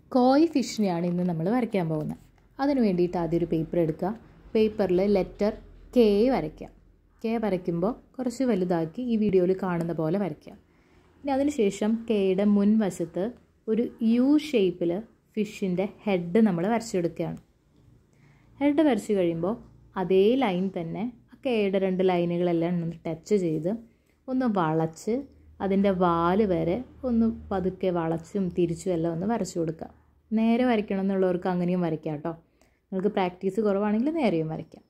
കോയ് ഫിഷിനെയാണ് ഇന്ന് നമ്മൾ വരയ്ക്കാൻ പോകുന്നത് അതിന് വേണ്ടിയിട്ട് ആദ്യം ഒരു പേപ്പർ എടുക്കുക പേപ്പറിൽ ലെറ്റർ കെ വരയ്ക്കുക കെ വരയ്ക്കുമ്പോൾ കുറച്ച് വലുതാക്കി ഈ വീഡിയോയിൽ കാണുന്ന പോലെ വരയ്ക്കുക ഇനി അതിനുശേഷം കെയുടെ മുൻവശത്ത് ഒരു യു ഷേപ്പിൽ ഫിഷിൻ്റെ ഹെഡ് നമ്മൾ വരച്ചെടുക്കുകയാണ് ഹെഡ് വരച്ച് കഴിയുമ്പോൾ അതേ ലൈൻ തന്നെ ആ കെയുടെ രണ്ട് ലൈനുകളെല്ലാം ഒന്ന് ടച്ച് ചെയ്ത് ഒന്ന് വളച്ച് അതിൻ്റെ വാല് വരെ ഒന്ന് പതുക്കെ വളച്ചും തിരിച്ചും എല്ലാം ഒന്ന് വരച്ചു കൊടുക്കുക നേരെ വരയ്ക്കണം എന്നുള്ളവർക്ക് അങ്ങനെയും വരയ്ക്കാം കേട്ടോ നിങ്ങൾക്ക് പ്രാക്ടീസ് കുറവാണെങ്കിൽ നേരെയും വരയ്ക്കാം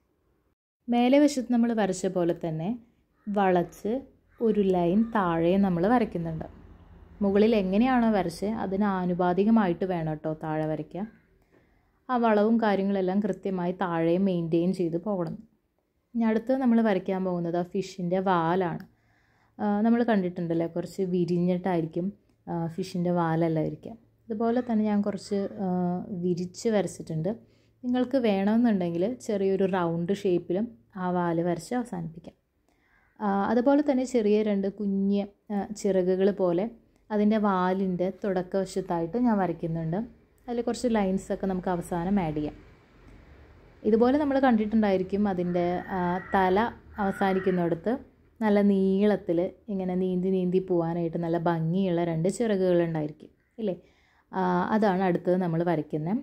മേലെ വശത്ത് നമ്മൾ വരച്ച പോലെ തന്നെ വളച്ച് ഒരു ലൈൻ താഴെ നമ്മൾ വരയ്ക്കുന്നുണ്ട് മുകളിൽ എങ്ങനെയാണോ വരച്ച് അതിന് ആനുപാതികമായിട്ട് വേണം കേട്ടോ താഴെ വരയ്ക്കുക ആ വളവും കാര്യങ്ങളെല്ലാം കൃത്യമായി താഴെ മെയിൻറ്റെയിൻ ചെയ്ത് പോകണം ഇനി അടുത്ത് നമ്മൾ വരയ്ക്കാൻ പോകുന്നത് ആ ഫിഷിൻ്റെ വാലാണ് നമ്മൾ കണ്ടിട്ടുണ്ടല്ലോ കുറച്ച് വിരിഞ്ഞിട്ടായിരിക്കും ഫിഷിൻ്റെ വാലെല്ലാം ഇരിക്കുക അതുപോലെ തന്നെ ഞാൻ കുറച്ച് വിരിച്ച് വരച്ചിട്ടുണ്ട് നിങ്ങൾക്ക് വേണമെന്നുണ്ടെങ്കിൽ ചെറിയൊരു റൗണ്ട് ഷേപ്പിലും ആ വാല് വരച്ച് അവസാനിപ്പിക്കാം അതുപോലെ തന്നെ ചെറിയ രണ്ട് കുഞ്ഞ് ചിറകുകൾ പോലെ അതിൻ്റെ വാലിൻ്റെ തുടക്കവശത്തായിട്ട് ഞാൻ വരയ്ക്കുന്നുണ്ട് അതിൽ കുറച്ച് ലൈൻസൊക്കെ നമുക്ക് അവസാനം ആഡ് ചെയ്യാം ഇതുപോലെ നമ്മൾ കണ്ടിട്ടുണ്ടായിരിക്കും അതിൻ്റെ തല അവസാനിക്കുന്നിടത്ത് നല്ല നീളത്തിൽ ഇങ്ങനെ നീന്തി നീന്തി പോകാനായിട്ട് നല്ല ഭംഗിയുള്ള രണ്ട് ചിറകുകളുണ്ടായിരിക്കും ഇല്ലേ അതാണ് അടുത്തത് നമ്മൾ വരയ്ക്കുന്നത്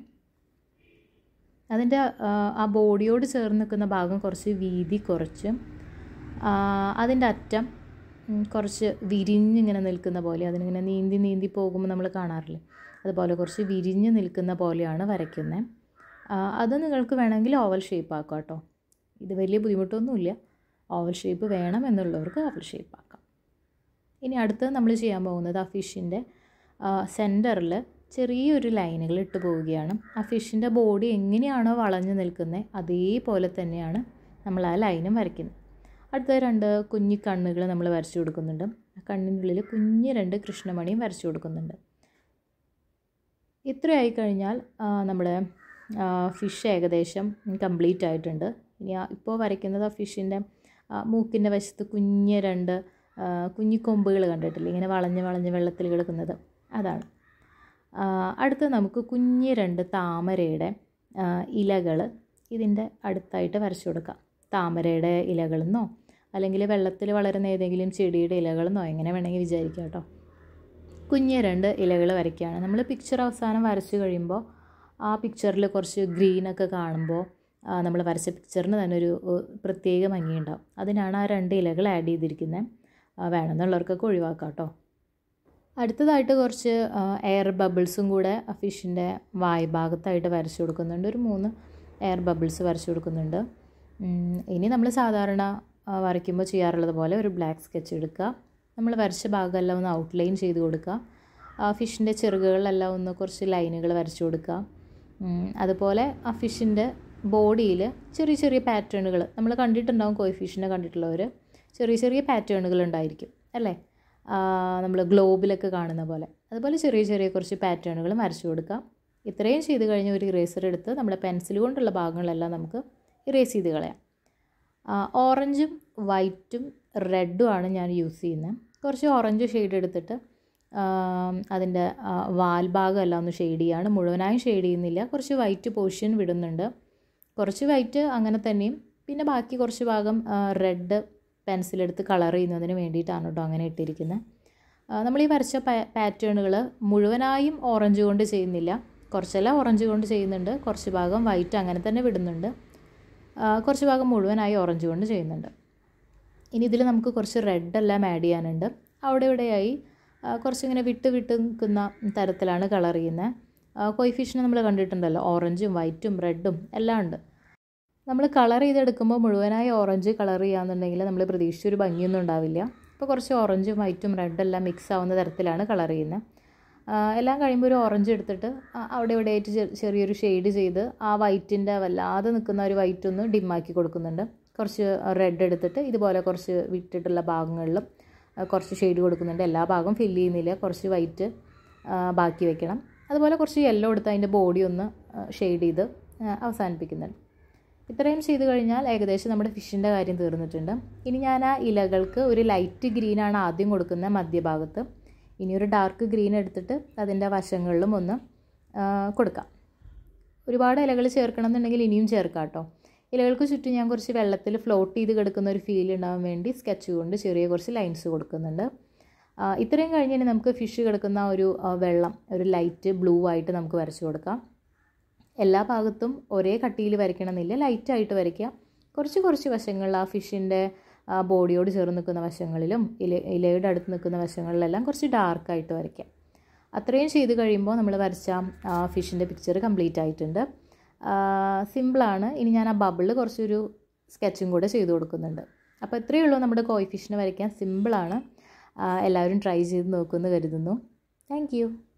അതിൻ്റെ ആ ബോഡിയോട് ചേർന്ന് നിൽക്കുന്ന ഭാഗം കുറച്ച് വീതി കുറച്ച് അതിൻ്റെ അറ്റം കുറച്ച് വിരിഞ്ഞിങ്ങനെ നിൽക്കുന്ന പോലെ അതിനിങ്ങനെ നീന്തി നീന്തി പോകുമ്പോൾ നമ്മൾ കാണാറില്ലേ അതുപോലെ കുറച്ച് വിരിഞ്ഞ് നിൽക്കുന്ന പോലെയാണ് വരയ്ക്കുന്നത് അത് നിങ്ങൾക്ക് വേണമെങ്കിൽ ഓവൽ ഷേപ്പ് ആക്കാം കേട്ടോ ഇത് വലിയ ബുദ്ധിമുട്ടൊന്നുമില്ല ഓവൽ ഷേപ്പ് വേണം എന്നുള്ളവർക്ക് ഓവൽ ഷേപ്പ് ആക്കാം ഇനി അടുത്തത് നമ്മൾ ചെയ്യാൻ പോകുന്നത് ആ ഫിഷിൻ്റെ സെൻറ്ററിൽ ചെറിയൊരു ലൈനുകൾ ഇട്ട് പോവുകയാണ് ആ ഫിഷിൻ്റെ ബോഡി എങ്ങനെയാണോ വളഞ്ഞു നിൽക്കുന്നത് അതേപോലെ തന്നെയാണ് നമ്മൾ ആ ലൈനും വരയ്ക്കുന്നത് അടുത്ത രണ്ട് കുഞ്ഞി കണ്ണുകൾ നമ്മൾ വരച്ചു കൊടുക്കുന്നുണ്ട് ആ കണ്ണിനുള്ളിൽ കുഞ്ഞ് രണ്ട് കൃഷ്ണമണിയും വരച്ചു കൊടുക്കുന്നുണ്ട് ഇത്രയായി കഴിഞ്ഞാൽ നമ്മുടെ ഫിഷ് ഏകദേശം കംപ്ലീറ്റ് ആയിട്ടുണ്ട് ഇനി ഇപ്പോൾ വരയ്ക്കുന്നത് ആ ഫിഷിൻ്റെ മൂക്കിൻ്റെ വശത്ത് കുഞ്ഞ് രണ്ട് കുഞ്ഞി കൊമ്പുകൾ കണ്ടിട്ടില്ലേ ഇങ്ങനെ വളഞ്ഞ് വളഞ്ഞ് വെള്ളത്തിൽ കിടക്കുന്നത് അതാണ് അടുത്ത് നമുക്ക് കുഞ്ഞ് രണ്ട് താമരയുടെ ഇലകൾ ഇതിൻ്റെ അടുത്തായിട്ട് വരച്ചു കൊടുക്കാം താമരയുടെ ഇലകളെന്നോ അല്ലെങ്കിൽ വെള്ളത്തിൽ വളരുന്ന ഏതെങ്കിലും ചെടിയുടെ ഇലകളെന്നോ എങ്ങനെ വേണമെങ്കിൽ വിചാരിക്കാം കേട്ടോ കുഞ്ഞ് രണ്ട് ഇലകൾ വരയ്ക്കുകയാണ് നമ്മൾ പിക്ചർ അവസാനം വരച്ചു കഴിയുമ്പോൾ ആ പിക്ചറിൽ കുറച്ച് ഗ്രീനൊക്കെ കാണുമ്പോൾ നമ്മൾ വരച്ച പിക്ചറിന് തന്നെ ഒരു പ്രത്യേക ഭംഗിയുണ്ടാവും അതിനാണ് ആ രണ്ട് ഇലകൾ ആഡ് ചെയ്തിരിക്കുന്നത് വേണമെന്നുള്ളവർക്കൊക്കെ ഒഴിവാക്കാം കേട്ടോ അടുത്തതായിട്ട് കുറച്ച് എയർ ബബിൾസും കൂടെ ഫിഷിൻ്റെ വായ് ഭാഗത്തായിട്ട് വരച്ചു കൊടുക്കുന്നുണ്ട് ഒരു മൂന്ന് എയർ ബബിൾസ് വരച്ചു കൊടുക്കുന്നുണ്ട് ഇനി നമ്മൾ സാധാരണ വരയ്ക്കുമ്പോൾ ചെയ്യാറുള്ളത് പോലെ ഒരു ബ്ലാക്ക് സ്കെച്ച് എടുക്കുക നമ്മൾ വരച്ച ഭാഗമെല്ലാം ഒന്ന് ഔട്ട്ലൈൻ ചെയ്ത് കൊടുക്കുക ഫിഷിൻ്റെ ചെറുകുകളിലെല്ലാം ഒന്ന് കുറച്ച് ലൈനുകൾ വരച്ചു കൊടുക്കുക അതുപോലെ ആ ഫിഷിൻ്റെ ബോഡിയിൽ ചെറിയ ചെറിയ പാറ്റേണുകൾ നമ്മൾ കണ്ടിട്ടുണ്ടാവും കോയി ഫിഷിനെ കണ്ടിട്ടുള്ളവർ ചെറിയ ചെറിയ പാറ്റേണുകൾ ഉണ്ടായിരിക്കും അല്ലേ നമ്മൾ ഗ്ലോബിലൊക്കെ കാണുന്ന പോലെ അതുപോലെ ചെറിയ ചെറിയ കുറച്ച് പാറ്റേണുകൾ വരച്ചു കൊടുക്കാം ഇത്രയും ചെയ്ത് കഴിഞ്ഞ് ഒരു ഇറേസർ എടുത്ത് നമ്മുടെ പെൻസിൽ കൊണ്ടുള്ള ഭാഗങ്ങളെല്ലാം നമുക്ക് ഇറേസ് ചെയ്ത് കളയാം ഓറഞ്ചും വൈറ്റും റെഡും ആണ് ഞാൻ യൂസ് ചെയ്യുന്നത് കുറച്ച് ഓറഞ്ച് ഷെയ്ഡ് എടുത്തിട്ട് അതിൻ്റെ വാൽ ഭാഗം എല്ലാം ഒന്ന് ഷെയ്ഡ് ചെയ്യാണ് മുഴുവനായും ഷെയ്ഡ് ചെയ്യുന്നില്ല കുറച്ച് വൈറ്റ് പോർഷൻ വിടുന്നുണ്ട് കുറച്ച് വൈറ്റ് അങ്ങനെ തന്നെയും പിന്നെ ബാക്കി കുറച്ച് ഭാഗം റെഡ് പെൻസിലെടുത്ത് കളർ ചെയ്യുന്നതിന് വേണ്ടിയിട്ടാണ് കേട്ടോ അങ്ങനെ ഇട്ടിരിക്കുന്നത് നമ്മൾ ഈ വരച്ച പാറ്റേണുകൾ മുഴുവനായും ഓറഞ്ച് കൊണ്ട് ചെയ്യുന്നില്ല കുറച്ചെല്ലാം ഓറഞ്ച് കൊണ്ട് ചെയ്യുന്നുണ്ട് കുറച്ച് ഭാഗം വൈറ്റ് അങ്ങനെ തന്നെ വിടുന്നുണ്ട് കുറച്ച് ഭാഗം മുഴുവനായി ഓറഞ്ച് കൊണ്ട് ചെയ്യുന്നുണ്ട് ഇനി ഇതിൽ നമുക്ക് കുറച്ച് റെഡ് എല്ലാം ആഡ് ചെയ്യാനുണ്ട് അവിടെ ഇവിടെയായി കുറച്ചിങ്ങനെ വിട്ട് വിട്ട് നിൽക്കുന്ന തരത്തിലാണ് കളർ ചെയ്യുന്നത് കൊയ് ഫിഷിനെ നമ്മൾ കണ്ടിട്ടുണ്ടല്ലോ ഓറഞ്ചും വൈറ്റും റെഡും എല്ലാം ഉണ്ട് നമ്മൾ കളർ ചെയ്തെടുക്കുമ്പോൾ മുഴുവനായി ഓറഞ്ച് കളർ ചെയ്യാന്നുണ്ടെങ്കിൽ നമ്മൾ പ്രതീക്ഷിച്ചൊരു ഭംഗിയൊന്നും ഉണ്ടാവില്ല അപ്പോൾ കുറച്ച് ഓറഞ്ചും വൈറ്റും റെഡും എല്ലാം മിക്സ് ആവുന്ന തരത്തിലാണ് കളർ ചെയ്യുന്നത് എല്ലാം കഴിയുമ്പോൾ ഒരു ഓറഞ്ച് എടുത്തിട്ട് അവിടെ ഇവിടെ ആയിട്ട് ചെറിയൊരു ഷെയ്ഡ് ചെയ്ത് ആ വൈറ്റിൻ്റെ വല്ലാതെ നിൽക്കുന്ന ഒരു വൈറ്റ് ഒന്ന് ഡിമ്മാക്കി കൊടുക്കുന്നുണ്ട് കുറച്ച് റെഡ് എടുത്തിട്ട് ഇതുപോലെ കുറച്ച് വിട്ടിട്ടുള്ള ഭാഗങ്ങളിലും കുറച്ച് ഷെയ്ഡ് കൊടുക്കുന്നുണ്ട് എല്ലാ ഭാഗവും ഫില്ല് ചെയ്യുന്നില്ല കുറച്ച് വൈറ്റ് ബാക്കി വെക്കണം അതുപോലെ കുറച്ച് യെല്ലോ എടുത്ത് അതിൻ്റെ ബോഡി ഒന്ന് ഷെയ്ഡ് ചെയ്ത് അവസാനിപ്പിക്കുന്നുണ്ട് ഇത്രയും ചെയ്ത് കഴിഞ്ഞാൽ ഏകദേശം നമ്മുടെ ഫിഷിൻ്റെ കാര്യം തീർന്നിട്ടുണ്ട് ഇനി ഞാൻ ആ ഇലകൾക്ക് ഒരു ലൈറ്റ് ഗ്രീനാണ് ആദ്യം കൊടുക്കുന്നത് മധ്യഭാഗത്ത് ഇനി ഒരു ഡാർക്ക് ഗ്രീൻ എടുത്തിട്ട് അതിൻ്റെ വശങ്ങളിലും ഒന്ന് കൊടുക്കാം ഒരുപാട് ഇലകൾ ചേർക്കണം എന്നുണ്ടെങ്കിൽ ഇനിയും ചേർക്കാം കേട്ടോ ഇലകൾക്ക് ചുറ്റും ഞാൻ കുറച്ച് വെള്ളത്തിൽ ഫ്ലോട്ട് ചെയ്ത് കിടക്കുന്ന ഒരു ഫീൽ ഉണ്ടാവാൻ വേണ്ടി സ്കെച്ച് കൊണ്ട് ചെറിയ കുറച്ച് ലൈൻസ് കൊടുക്കുന്നുണ്ട് ഇത്രയും കഴിഞ്ഞ് ഇനി നമുക്ക് ഫിഷ് കിടക്കുന്ന ഒരു വെള്ളം ഒരു ലൈറ്റ് ബ്ലൂ ആയിട്ട് നമുക്ക് വരച്ചു കൊടുക്കാം എല്ലാ ഭാഗത്തും ഒരേ കട്ടിയിൽ വരയ്ക്കണമെന്നില്ല ലൈറ്റായിട്ട് വരയ്ക്കുക കുറച്ച് കുറച്ച് വശങ്ങളിൽ ആ ഫിഷിൻ്റെ ബോഡിയോട് ചേർന്ന് നിൽക്കുന്ന വശങ്ങളിലും ഇല ഇലയുടെ അടുത്ത് നിൽക്കുന്ന വശങ്ങളിലെല്ലാം കുറച്ച് ഡാർക്കായിട്ട് വരയ്ക്കാം അത്രയും ചെയ്ത് കഴിയുമ്പോൾ നമ്മൾ വരച്ച ഫിഷിൻ്റെ പിക്ചർ കംപ്ലീറ്റ് ആയിട്ടുണ്ട് സിമ്പിളാണ് ഇനി ഞാൻ ആ ബബിളിൽ കുറച്ചൊരു സ്കെച്ചും കൂടെ ചെയ്ത് കൊടുക്കുന്നുണ്ട് അപ്പോൾ ഇത്രയേ ഉള്ളൂ നമ്മുടെ കോയി ഫിഷിനെ വരയ്ക്കാൻ സിമ്പിളാണ് എല്ലാവരും ട്രൈ ചെയ്ത് നോക്കുമെന്ന് കരുതുന്നു താങ്ക്